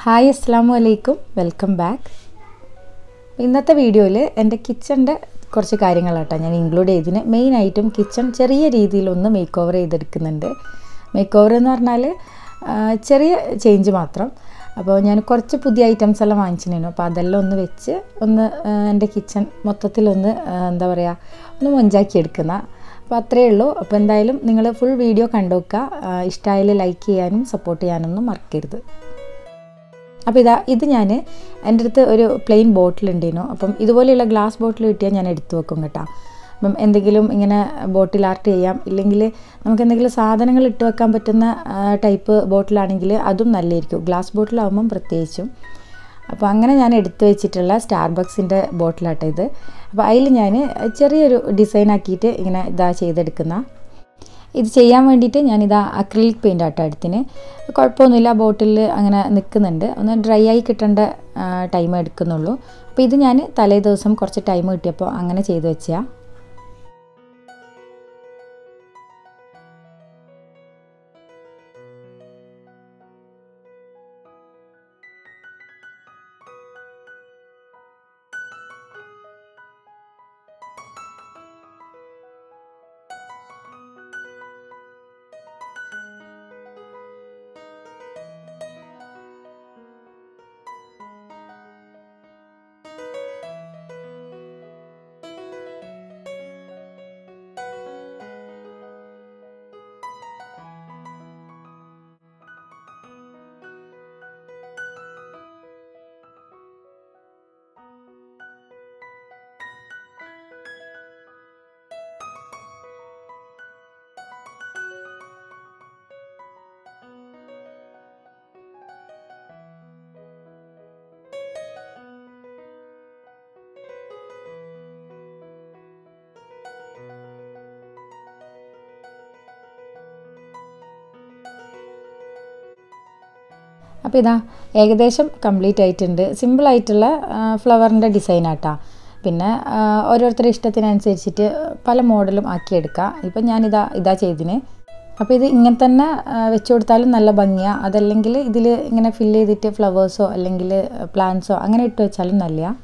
hi അസ്സാം വലൈക്കും welcome back ഇന്നത്തെ വീഡിയോയിൽ എൻ്റെ കിച്ചൻ്റെ കുറച്ച് കാര്യങ്ങളാട്ടോ ഞാൻ ഇൻക്ലൂഡ് ചെയ്തതിന് മെയിനായിട്ടും കിച്ചൺ ചെറിയ രീതിയിലൊന്ന് മേക്ക് ഓവർ ചെയ്തെടുക്കുന്നുണ്ട് മേക്ക് ഓവർ എന്ന് പറഞ്ഞാൽ ആ, ചെറിയ ചേഞ്ച് മാത്രം അപ്പോൾ ഞാൻ കുറച്ച് പുതിയ ഐറ്റംസ് എല്ലാം വാങ്ങിച്ചിരുന്നു അപ്പോൾ അതെല്ലാം ഒന്ന് വെച്ച് ഒന്ന് ആ, എൻ്റെ കിച്ചൺ മൊത്തത്തിലൊന്ന് ആ, എന്താ പറയുക ഒന്ന് മൊഞ്ചാക്കി എടുക്കുന്ന അപ്പോൾ അത്രയേ ഉള്ളൂ അപ്പോൾ എന്തായാലും നിങ്ങൾ ഫുൾ വീഡിയോ കണ്ടു നോക്കുക ഇഷ്ടമായാൽ ലൈക്ക് ചെയ്യാനും സപ്പോർട്ട് ചെയ്യാനൊന്നും മറക്കരുത് അപ്പോൾ ഇതാ ഇത് ഞാൻ എൻ്റെ അടുത്ത് ഒരു പ്ലെയിൻ ബോട്ടിൽ ഉണ്ടായിരുന്നു അപ്പം ഇതുപോലെയുള്ള ഗ്ലാസ് ബോട്ടിൽ കിട്ടിയാൽ ഞാൻ എടുത്തു വെക്കും കേട്ടോ അപ്പം എന്തെങ്കിലും ഇങ്ങനെ ബോട്ടിൽ ആർട്ട് ചെയ്യാം ഇല്ലെങ്കിൽ നമുക്ക് എന്തെങ്കിലും സാധനങ്ങൾ ഇട്ട് വെക്കാൻ പറ്റുന്ന ടൈപ്പ് ബോട്ടിലാണെങ്കിൽ അതും നല്ലതായിരിക്കും ഗ്ലാസ് ബോട്ടിലാവുമ്പം പ്രത്യേകിച്ചും അപ്പോൾ അങ്ങനെ ഞാൻ എടുത്തു വെച്ചിട്ടുള്ള സ്റ്റാർബക്സിൻ്റെ ബോട്ടിലാട്ടോ ഇത് അപ്പോൾ അതിൽ ഞാൻ ചെറിയൊരു ഡിസൈൻ ആക്കിയിട്ട് ഇങ്ങനെ ഇതാ ചെയ്തെടുക്കുന്ന ഇത് ചെയ്യാൻ വേണ്ടിയിട്ട് ഞാനിതാ അക്രിലിക് പെയിൻ്റ് ആട്ടോ എടുത്തിന് കുഴപ്പമൊന്നുമില്ല ബോട്ടിൽ അങ്ങനെ നിൽക്കുന്നുണ്ട് ഒന്ന് ഡ്രൈ ആയി കിട്ടേണ്ട ടൈം എടുക്കുന്നുള്ളൂ അപ്പോൾ ഇത് ഞാൻ തലേ ദിവസം കുറച്ച് ടൈം കിട്ടിയപ്പോൾ അങ്ങനെ ചെയ്ത് വെച്ചാൽ അപ്പോൾ ഇതാ ഏകദേശം കംപ്ലീറ്റ് ആയിട്ടുണ്ട് സിമ്പിളായിട്ടുള്ള ഫ്ലവറിൻ്റെ ഡിസൈൻ ആട്ടാ പിന്നെ ആ, ഓരോരുത്തരുടെ ഇഷ്ടത്തിനനുസരിച്ചിട്ട് പല മോഡലും ആക്കിയെടുക്കാം ഇപ്പം ഞാനിതാ ഇതാ ചെയ്തിന് അപ്പോൾ ഇത് ഇങ്ങനെ തന്നെ ആ, വെച്ച് കൊടുത്താലും നല്ല ഭംഗിയാണ് അതല്ലെങ്കിൽ ഇതിൽ ഇങ്ങനെ ഫില്ല് ചെയ്തിട്ട് ഫ്ലവേഴ്സോ അല്ലെങ്കിൽ പ്ലാന്റ്സോ അങ്ങനെ ഇട്ട് വെച്ചാലും നല്ലതാണ്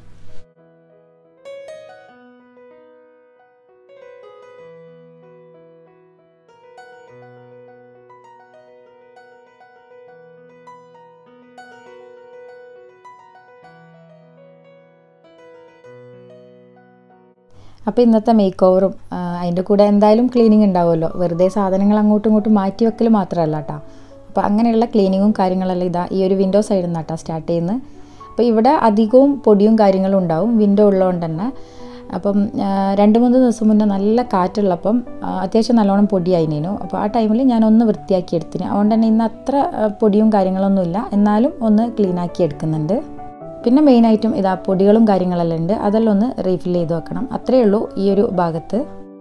അപ്പോൾ ഇന്നത്തെ മേക്ക് ഓവറും അതിൻ്റെ കൂടെ എന്തായാലും ക്ലീനിങ് ഉണ്ടാവുമല്ലോ വെറുതെ സാധനങ്ങൾ അങ്ങോട്ടും ഇങ്ങോട്ടും മാറ്റി വെക്കൽ മാത്രമല്ല കേട്ടോ അപ്പോൾ അങ്ങനെയുള്ള ക്ലീനിങ്ങും കാര്യങ്ങളെല്ലാം ഇതാ ഈ ഒരു വിൻഡോ സൈഡിൽ നിന്നാട്ടോ സ്റ്റാർട്ട് ചെയ്യുന്നത് അപ്പോൾ ഇവിടെ അധികവും പൊടിയും കാര്യങ്ങളും ഉണ്ടാവും വിൻഡോ ഉള്ളതുകൊണ്ട് തന്നെ അപ്പം ആ, രണ്ട് മൂന്ന് ദിവസം മുന്നേ നല്ല കാറ്റുള്ളപ്പം ആ, അത്യാവശ്യം നല്ലോണം പൊടിയായിനു അപ്പോൾ ആ ടൈമിൽ ഞാൻ ഒന്ന് വൃത്തിയാക്കി എടുത്തിന് അതുകൊണ്ട് തന്നെ ഇന്ന് അത്ര ആ, പൊടിയും കാര്യങ്ങളൊന്നുമില്ല എന്നാലും ഒന്ന് ക്ലീൻ ആക്കി എടുക്കുന്നുണ്ട് പിന്നെ മെയിനായിട്ടും ഇതാ പൊടികളും കാര്യങ്ങളെല്ലാം ഉണ്ട് അതെല്ലാം ഒന്ന് റീഫിൽ ചെയ്ത് വെക്കണം അത്രയേ ഉള്ളൂ ഈ ഒരു ഭാഗത്ത്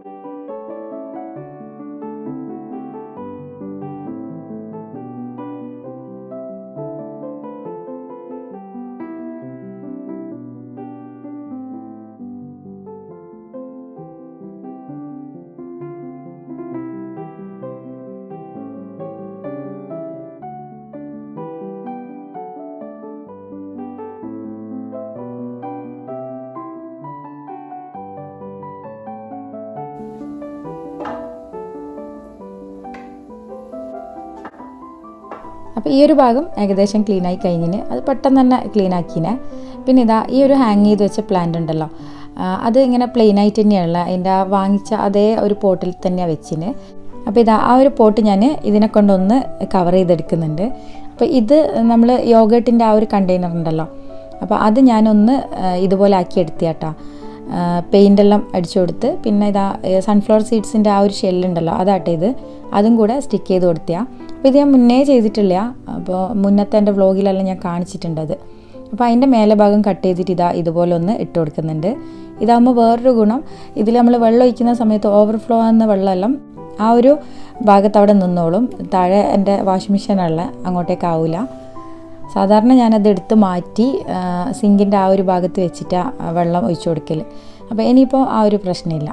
അപ്പോൾ ഈ ഒരു ഭാഗം ഏകദേശം ക്ലീൻ ആയി കഴിഞ്ഞിന് അത് പെട്ടെന്ന് തന്നെ ക്ലീൻ ആക്കിനെ പിന്നെ ഇതാ ഈ ഒരു ഹാങ് ചെയ്ത് വെച്ച പ്ലാന്റ് ഉണ്ടല്ലോ ആ, അത് ഇങ്ങനെ പ്ലെയിൻ ആയിട്ട് തന്നെയുള്ള അതിൻ്റെ ആ വാങ്ങിച്ച അതേ ഒരു പോട്ടിൽ തന്നെയാണ് വെച്ചിന് അപ്പോൾ ഇതാ ആ ഒരു പോട്ട് ഞാൻ ഇതിനെ കൊണ്ടൊന്ന് കവർ ചെയ്തെടുക്കുന്നുണ്ട് അപ്പോൾ ഇത് നമ്മൾ യോഗട്ടിൻ്റെ ആ ഒരു കണ്ടെയ്നർ ഉണ്ടല്ലോ അപ്പോൾ അത് ഞാനൊന്ന് ആ, ഇതുപോലെ ആക്കി എടുത്തിയാട്ടോ പെയിൻ്റ് എല്ലാം അടിച്ചു കൊടുത്ത് പിന്നെ ഇതാ സൺഫ്ലവർ സീഡ്സിൻ്റെ ആ ഒരു ഷെല്ലുണ്ടല്ലോ അതാട്ടെ ഇത് അതും കൂടെ സ്റ്റിക്ക് ചെയ്ത് കൊടുത്തിയാ അപ്പോൾ ഇത് ഞാൻ മുന്നേ ചെയ്തിട്ടില്ല അപ്പോൾ മുന്നത്തെ എൻ്റെ വ്ളോഗിലെല്ലാം ഞാൻ കാണിച്ചിട്ടുണ്ട് അത് അപ്പോൾ അതിൻ്റെ മേലെ ഭാഗം കട്ട് ചെയ്തിട്ട് ഇതാ ഇതുപോലെ ഒന്ന് ഇട്ട് കൊടുക്കുന്നുണ്ട് ഇതാകുമ്പോൾ വേറൊരു ഗുണം ഇതിൽ നമ്മൾ വെള്ളം ഒഴിക്കുന്ന സമയത്ത് ഓവർഫ്ലോ ആകുന്ന വെള്ളമെല്ലാം ആ ഒരു ഭാഗത്ത് അവിടെ നിന്നോളും താഴെ എൻ്റെ വാഷിംഗ് മെഷീനുള്ള അങ്ങോട്ടേക്ക് ആവില്ല സാധാരണ ഞാനത് എടുത്ത് മാറ്റി സിങ്കിൻ്റെ ആ ഒരു ഭാഗത്ത് വെച്ചിട്ട് വെള്ളം ഒഴിച്ചു കൊടുക്കൽ അപ്പോൾ ഇനിയിപ്പോൾ ആ ഒരു പ്രശ്നമില്ല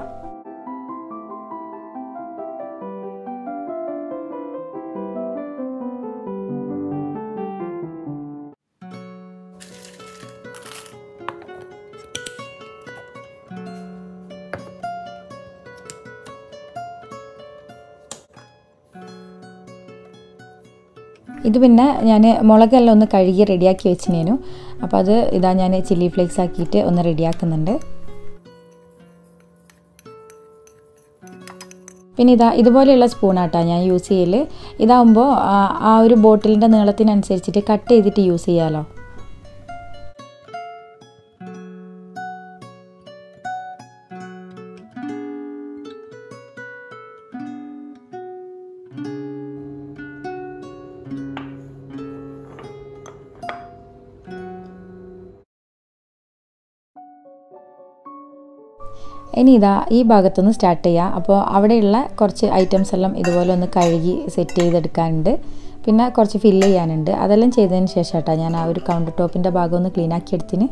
ഇത് പിന്നെ ഞാൻ മുളകെല്ലാം ഒന്ന് കഴുകി റെഡിയാക്കി വെച്ചിനേനു അപ്പോൾ അത് ഇതാ ഞാൻ ചില്ലി ഫ്ലേക്സ് ആക്കിയിട്ട് ഒന്ന് റെഡിയാക്കുന്നുണ്ട് പിന്നെ ഇതാ ഇതുപോലെയുള്ള സ്പൂണാട്ടാ ഞാൻ യൂസ് ചെയ്യൽ ഇതാവുമ്പോൾ ആ ഒരു ബോട്ടിലിൻ്റെ നീളത്തിനനുസരിച്ചിട്ട് കട്ട് ചെയ്തിട്ട് യൂസ് ചെയ്യാമല്ലോ ഇനി ഇതാ ഈ ഭാഗത്തുനിന്ന് സ്റ്റാർട്ട് ചെയ്യാം അപ്പോൾ അവിടെയുള്ള കുറച്ച് ഐറ്റംസ് എല്ലാം ഇതുപോലെ ഒന്ന് കഴുകി സെറ്റ് ചെയ്തെടുക്കാനുണ്ട് പിന്നെ കുറച്ച് ഫില്ല് ചെയ്യാനുണ്ട് അതെല്ലാം ചെയ്തതിന് ശേഷം കേട്ടോ ഞാൻ ആ ഒരു കൗണ്ടർ ടോപ്പിൻ്റെ ഭാഗം ഒന്ന് ക്ലീൻ ആക്കി എടുത്തിന്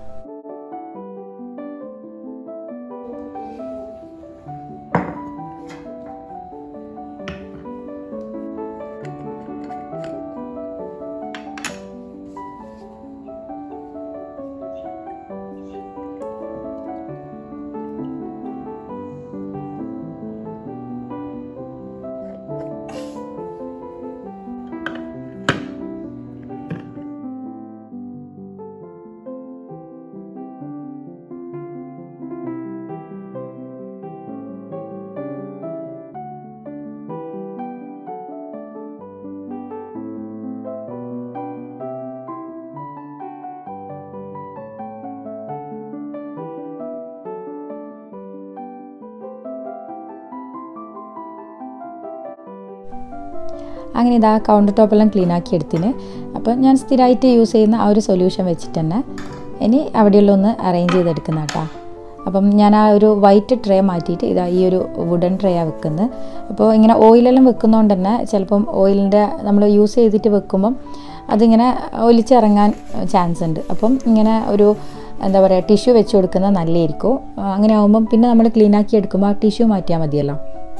അങ്ങനെ ഇതാ കൗണ്ടർ ടോപ്പെല്ലാം ക്ലീൻ ആക്കി എടുത്തിന് അപ്പോൾ ഞാൻ സ്ഥിരമായിട്ട് യൂസ് ചെയ്യുന്ന ആ ഒരു സൊല്യൂഷൻ വെച്ചിട്ട് തന്നെ ഇനി അവിടെയുള്ള ഒന്ന് അറേഞ്ച് ചെയ്തെടുക്കുന്ന കേട്ടോ അപ്പം ഞാൻ ആ ഒരു വൈറ്റ് ട്രേ മാറ്റിയിട്ട് ഇതാ ഈ ഒരു വുഡൻ ട്രേയാണ് വെക്കുന്നത് അപ്പോൾ ഇങ്ങനെ ഓയിലെല്ലാം വെക്കുന്നതുകൊണ്ട് തന്നെ ചിലപ്പം ഓയിലിൻ്റെ നമ്മൾ യൂസ് ചെയ്തിട്ട് വെക്കുമ്പം അതിങ്ങനെ ഒലിച്ചിറങ്ങാൻ ചാൻസ് ഉണ്ട് അപ്പം ഇങ്ങനെ ഒരു എന്താ പറയുക ടിഷ്യൂ വെച്ച് കൊടുക്കുന്നത് നല്ലതായിരിക്കും അങ്ങനെ ആകുമ്പം പിന്നെ നമ്മൾ ക്ലീൻ ആക്കി എടുക്കുമ്പോൾ ആ ടിഷ്യൂ മാറ്റിയാൽ മതിയല്ലോ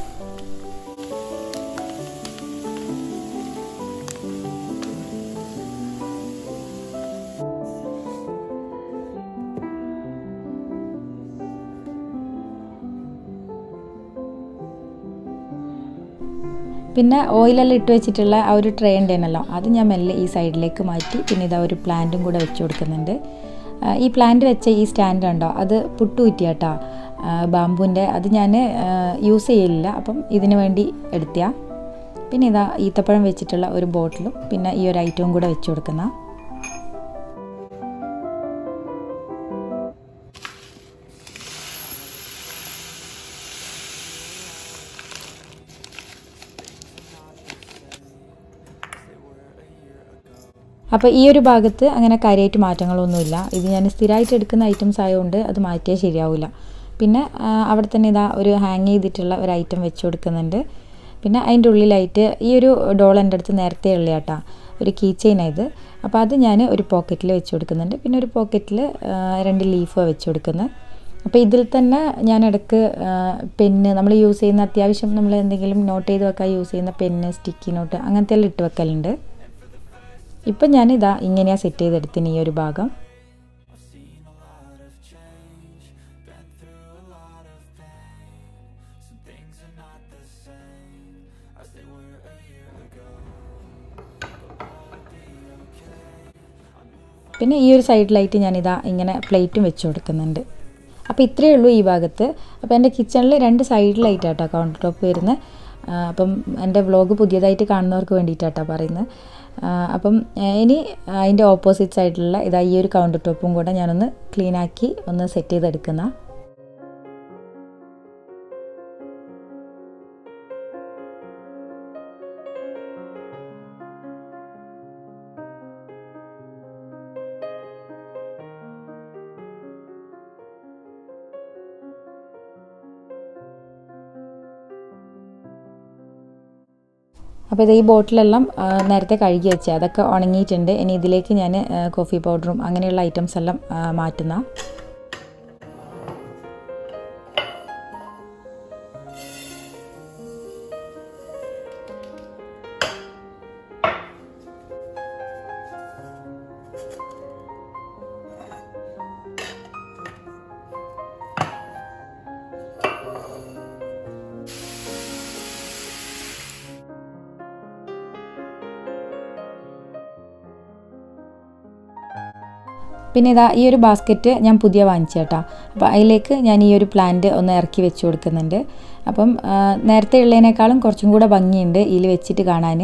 പിന്നെ ഓയിലെല്ലാം ഇട്ട് വെച്ചിട്ടുള്ള ആ ഒരു ട്രേ ഉണ്ടേനല്ലോ അത് ഞാൻ മെല്ലെ ഈ സൈഡിലേക്ക് മാറ്റി പിന്നെ ഇതാ ഒരു പ്ലാന്റും കൂടെ വെച്ച് കൊടുക്കുന്നുണ്ട് ഈ പ്ലാന്റ് വെച്ച ഈ സ്റ്റാൻഡ് ഉണ്ടോ അത് പുട്ടുകുറ്റിയാട്ടോ ബാമ്പുവിൻ്റെ അത് ഞാൻ യൂസ് ചെയ്യലില്ല അപ്പം ഇതിന് വേണ്ടി എടുത്തിയാ പിന്നെ ഇതാ ഈത്തപ്പഴം വെച്ചിട്ടുള്ള ഒരു ബോട്ടിലും പിന്നെ ഈ ഒരു ഐറ്റവും കൂടെ വെച്ച് കൊടുക്കുന്ന അപ്പോൾ ഈ ഒരു ഭാഗത്ത് അങ്ങനെ കാര്യമായിട്ട് മാറ്റങ്ങളൊന്നുമില്ല ഇത് ഞാൻ സ്ഥിരമായിട്ട് എടുക്കുന്ന ഐറ്റംസ് ആയതുകൊണ്ട് അത് മാറ്റിയാൽ ശരിയാവില്ല പിന്നെ അവിടെ തന്നെ ഇതാ ഒരു ഹാങ് ചെയ്തിട്ടുള്ള ഒരു ഐറ്റം വെച്ച് കൊടുക്കുന്നുണ്ട് പിന്നെ അതിൻ്റെ ഉള്ളിലായിട്ട് ഈ ഒരു ഡോൾ എൻ്റെ അടുത്ത് നേരത്തെ ഉള്ള കേട്ടാ ഒരു കീ ചെയിൻ ഇത് അപ്പോൾ അത് ഞാൻ ഒരു പോക്കറ്റിൽ വെച്ച് കൊടുക്കുന്നുണ്ട് പിന്നെ ഒരു പോക്കറ്റിൽ രണ്ട് ലീഫ് വെച്ച് കൊടുക്കുന്നത് അപ്പോൾ ഇതിൽ തന്നെ ഞാൻ ഇടയ്ക്ക് പെന്ന് നമ്മൾ യൂസ് ചെയ്യുന്ന അത്യാവശ്യം നമ്മൾ എന്തെങ്കിലും നോട്ട് ചെയ്ത് വെക്കാൻ യൂസ് ചെയ്യുന്ന പെന്ന് സ്റ്റിക്കി നോട്ട് അങ്ങനത്തെ എല്ലാം ഇട്ട് വെക്കലുണ്ട് ഇപ്പം ഞാനിതാ ഇങ്ങനെയാണ് സെറ്റ് ചെയ്തെടുത്തിന് ഈ ഒരു ഭാഗം പിന്നെ ഈ ഒരു സൈഡിലായിട്ട് ഞാനിതാ ഇങ്ങനെ പ്ലേറ്റും വെച്ച് കൊടുക്കുന്നുണ്ട് അപ്പോൾ ഇത്രയേ ഉള്ളൂ ഈ ഭാഗത്ത് അപ്പോൾ എൻ്റെ കിച്ചണിൽ രണ്ട് സൈഡിലായിട്ടാട്ടോ കൗണ്ടർ ടോപ്പ് വരുന്നത് അപ്പം എൻ്റെ വ്ളോഗ് പുതിയതായിട്ട് കാണുന്നവർക്ക് വേണ്ടിയിട്ടാട്ടോ പറയുന്നത് അപ്പം ഇനി അതിൻ്റെ ഓപ്പോസിറ്റ് സൈഡിലുള്ള ഇതാ ഈ ഒരു കൗണ്ടർ ടോപ്പും കൂടെ ഞാനൊന്ന് ക്ലീനാക്കി ഒന്ന് സെറ്റ് ചെയ്തെടുക്കുന്ന അപ്പോൾ ഇത് ഈ ബോട്ടിലെല്ലാം നേരത്തെ കഴുകി വെച്ചത് അതൊക്കെ ഉണങ്ങിയിട്ടുണ്ട് ഇനി ഇതിലേക്ക് ഞാൻ കോഫി പൗഡറും അങ്ങനെയുള്ള ഐറ്റംസ് എല്ലാം മാറ്റുന്ന പിന്നെ ഇതാ ഈ ഒരു ബാസ്ക്കറ്റ് ഞാൻ പുതിയ വാങ്ങിച്ചേട്ടാ അപ്പോൾ അതിലേക്ക് ഞാൻ ഈ ഒരു പ്ലാന്റ് ഒന്ന് ഇറക്കി വെച്ച് കൊടുക്കുന്നുണ്ട് അപ്പം നേരത്തെ ഉള്ളതിനേക്കാളും കുറച്ചും കൂടെ ഭംഗിയുണ്ട് ഇതിൽ വെച്ചിട്ട് കാണാൻ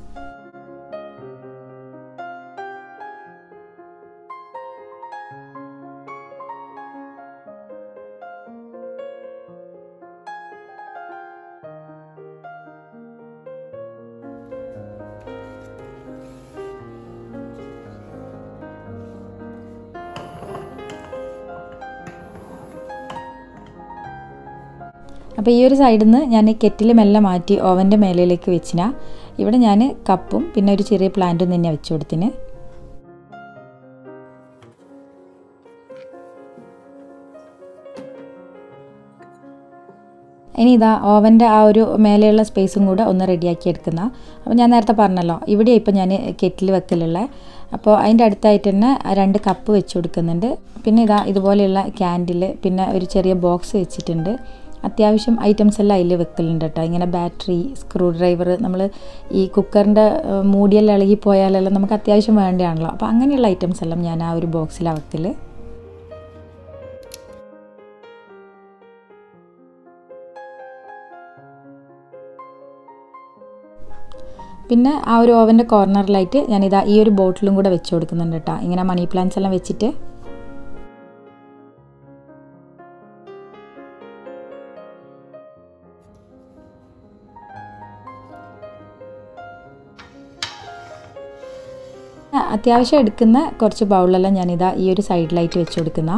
അപ്പോൾ ഈ ഒരു സൈഡിൽ നിന്ന് ഞാൻ കെറ്റിൽ മെല്ലെ മാറ്റി ഓവൻ്റെ മേലയിലേക്ക് വെച്ചിന ഇവിടെ ഞാൻ കപ്പും പിന്നെ ഒരു ചെറിയ പ്ലാന്റും തന്നെ വെച്ച് കൊടുത്തിന് ഇനി ഇതാ ഓവൻ്റെ ആ ഒരു മേലെയുള്ള സ്പേസും കൂടെ ഒന്ന് റെഡിയാക്കി എടുക്കുന്ന അപ്പോൾ ഞാൻ നേരത്തെ പറഞ്ഞല്ലോ ഇവിടെ ഇപ്പം ഞാൻ കെറ്റിൽ വെക്കലുള്ള അപ്പോൾ അതിൻ്റെ അടുത്തായിട്ട് തന്നെ രണ്ട് കപ്പ് വെച്ച് കൊടുക്കുന്നുണ്ട് പിന്നെ ഇതാ ഇതുപോലെയുള്ള ക്യാൻഡിൽ പിന്നെ ഒരു ചെറിയ ബോക്സ് വെച്ചിട്ടുണ്ട് അത്യാവശ്യം ഐറ്റംസ് എല്ലാം അതിൽ വെക്കലുണ്ട് കേട്ടോ ഇങ്ങനെ ബാറ്ററി സ്ക്രൂ ഡ്രൈവർ നമ്മൾ ഈ കുക്കറിൻ്റെ മൂടിയെല്ലാം ഇളകി പോയാലെല്ലാം നമുക്ക് അത്യാവശ്യം വേണ്ടതാണല്ലോ അപ്പോൾ അങ്ങനെയുള്ള ഐറ്റംസ് എല്ലാം ഞാൻ ആ ഒരു ബോക്സിലാണ് വെക്കൽ പിന്നെ ആ ഒരു ഓവൻ്റെ കോർണറിലായിട്ട് ഞാനിതാ ഈ ഒരു ബോട്ടിലും കൂടെ വെച്ച് കൊടുക്കുന്നുണ്ട് കേട്ടോ ഇങ്ങനെ മണി പ്ലാന്റ്സ് എല്ലാം വെച്ചിട്ട് അത്യാവശ്യം എടുക്കുന്ന കുറച്ച് ബൗളെല്ലാം ഞാനിതാ ഈ ഒരു സൈഡിലായിട്ട് വെച്ച് കൊടുക്കുന്ന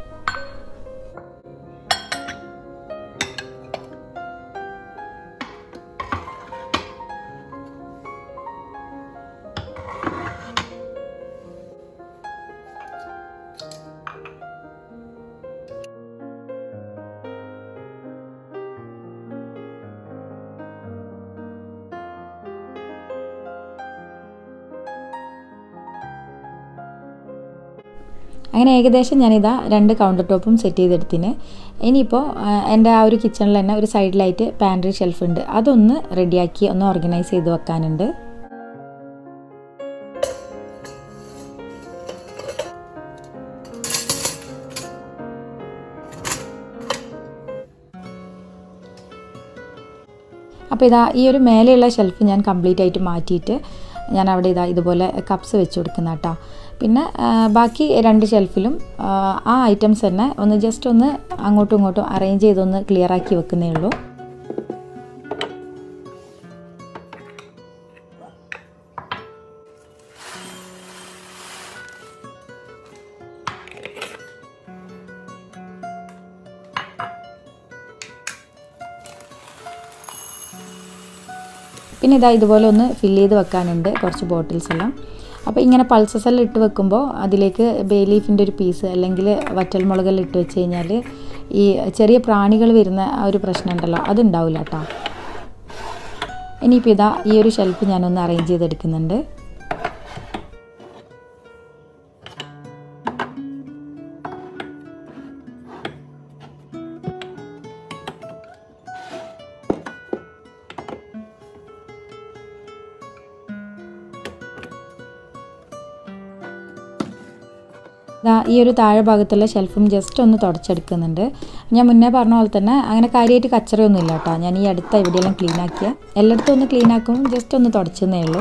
അങ്ങനെ ഏകദേശം ഞാനിതാ രണ്ട് കൗണ്ടർ ടോപ്പും സെറ്റ് ചെയ്തെടുത്തിന് ഇനിയിപ്പോൾ എൻ്റെ ആ ഒരു കിച്ചണിൽ തന്നെ ഒരു സൈഡിലായിട്ട് പാൻട്രി ഷെൽഫ് ഉണ്ട് അതൊന്ന് റെഡിയാക്കി ഒന്ന് ഓർഗനൈസ് ചെയ്ത് വെക്കാനുണ്ട് അപ്പോൾ ഇതാ ഈ ഒരു മേലെയുള്ള ഷെൽഫ് ഞാൻ കംപ്ലീറ്റ് ആയിട്ട് മാറ്റിയിട്ട് ഞാൻ അവിടെ ഇതാ ഇതുപോലെ കപ്സ് വെച്ച് കൊടുക്കുന്ന കേട്ടോ പിന്നെ ബാക്കി രണ്ട് ഷെൽഫിലും ആ ഐറ്റംസ് തന്നെ ഒന്ന് ജസ്റ്റ് ഒന്ന് അങ്ങോട്ടും ഇങ്ങോട്ടും അറേഞ്ച് ചെയ്തൊന്ന് ക്ലിയർ ആക്കി വെക്കുന്നേ ഉള്ളൂ പിന്നെ ഇതാ ഇതുപോലെ ഒന്ന് ഫില്ല് ചെയ്ത് വെക്കാനുണ്ട് കുറച്ച് ബോട്ടിൽസ് എല്ലാം അപ്പോൾ ഇങ്ങനെ പൾസസ് എല്ലാം ഇട്ട് വെക്കുമ്പോൾ അതിലേക്ക് ബേ ലീഫിൻ്റെ ഒരു പീസ് അല്ലെങ്കിൽ വറ്റൽമുളകെല്ലാം ഇട്ട് വെച്ച് കഴിഞ്ഞാൽ ഈ ചെറിയ പ്രാണികൾ വരുന്ന ആ ഒരു പ്രശ്നം ഉണ്ടല്ലോ അതുണ്ടാവില്ല കേട്ടോ ഇനിയിപ്പോൾ ഇതാ ഈ ഒരു ഷെൽഫ് ഞാനൊന്ന് അറേഞ്ച് ചെയ്തെടുക്കുന്നുണ്ട് ഈ ഒരു താഴെ ഭാഗത്തുള്ള ഷെൽഫും ജസ്റ്റ് ഒന്ന് തുടച്ചെടുക്കുന്നുണ്ട് ഞാൻ മുന്നേ പറഞ്ഞ പോലെ തന്നെ അങ്ങനെ കാര്യമായിട്ട് കച്ചറയൊന്നും ഇല്ല കേട്ടോ ഞാൻ ഈ അടുത്ത എവിടെയെല്ലാം ക്ലീൻ ആക്കിയ എല്ലായിടത്തും ഒന്ന് ക്ലീൻ ആക്കും ജസ്റ്റ് ഒന്ന് തുടച്ചെന്നേ ഉള്ളൂ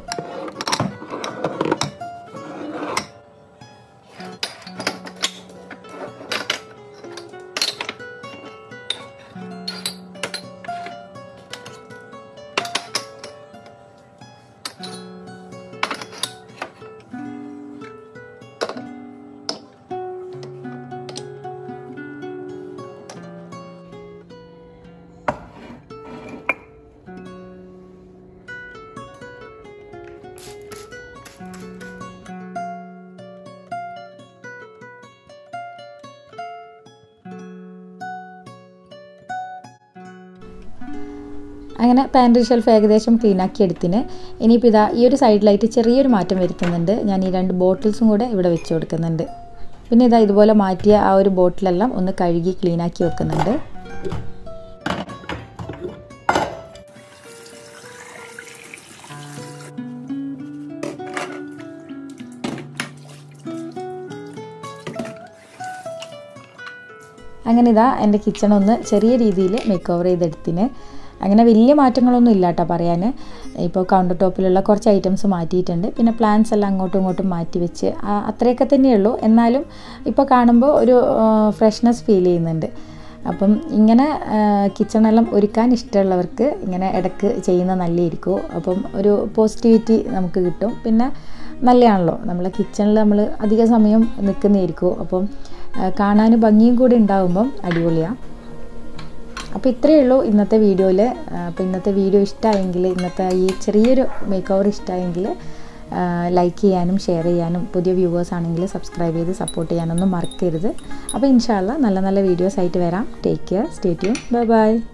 അങ്ങനെ പാൻട്രി ഷെൽഫ് ഏകദേശം ക്ലീൻ ആക്കി എടുത്തിന് ഇനിയിപ്പോൾ ഇതാ ഈ ഒരു സൈഡിലായിട്ട് ചെറിയൊരു മാറ്റം വരുത്തുന്നുണ്ട് ഞാൻ ഈ രണ്ട് ബോട്ടിൽസും കൂടെ ഇവിടെ വെച്ച് കൊടുക്കുന്നുണ്ട് പിന്നെ ഇതാ ഇതുപോലെ മാറ്റിയ ആ ഒരു ബോട്ടിലെല്ലാം ഒന്ന് കഴുകി ക്ലീൻ ആക്കി വെക്കുന്നുണ്ട് അങ്ങനെ ഇതാ എൻ്റെ കിച്ചൺ ഒന്ന് ചെറിയ രീതിയിൽ മേക്ക് ഓവർ ചെയ്തെടുത്തിന് അങ്ങനെ വലിയ മാറ്റങ്ങളൊന്നും ഇല്ല കേട്ടോ പറയാൻ ഇപ്പോൾ കൗണ്ടർ ടോപ്പിലുള്ള കുറച്ച് ഐറ്റംസ് മാറ്റിയിട്ടുണ്ട് പിന്നെ പ്ലാൻസ് എല്ലാം അങ്ങോട്ടും ഇങ്ങോട്ടും മാറ്റി വെച്ച് ആ, അത്രയൊക്കെ തന്നെയുള്ളൂ എന്നാലും ഇപ്പോൾ കാണുമ്പോൾ ഒരു ഫ്രഷ്നെസ് ഫീൽ ചെയ്യുന്നുണ്ട് അപ്പം ഇങ്ങനെ കിച്ചണെല്ലാം ഒരുക്കാൻ ഇഷ്ടമുള്ളവർക്ക് ഇങ്ങനെ ഇടയ്ക്ക് ചെയ്യുന്ന നല്ലതായിരിക്കും അപ്പം ഒരു പോസിറ്റിവിറ്റി നമുക്ക് കിട്ടും പിന്നെ നല്ലതാണല്ലോ നമ്മളെ കിച്ചണിൽ നമ്മൾ അധിക സമയം നിൽക്കുന്നതായിരിക്കും അപ്പം ആ, കാണാൻ ഭംഗിയും കൂടി ഉണ്ടാകുമ്പം അടിപൊളിയാണ് അപ്പോൾ ഇത്രയേ ഉള്ളൂ ഇന്നത്തെ വീഡിയോയിൽ അപ്പോൾ ഇന്നത്തെ വീഡിയോ ഇഷ്ടമായെങ്കിൽ ഇന്നത്തെ ഈ ചെറിയൊരു മേക്ക് ഓവർ ഇഷ്ടമായെങ്കിൽ ലൈക്ക് ചെയ്യാനും ഷെയർ ചെയ്യാനും പുതിയ വ്യൂവേഴ്സ് ആണെങ്കിൽ സബ്സ്ക്രൈബ് ചെയ്ത് സപ്പോർട്ട് ചെയ്യാനൊന്നും മറക്കരുത് അപ്പോൾ ഇൻഷാല്ല നല്ല നല്ല വീഡിയോസ് ആയിട്ട് വരാം take care stay tune bye by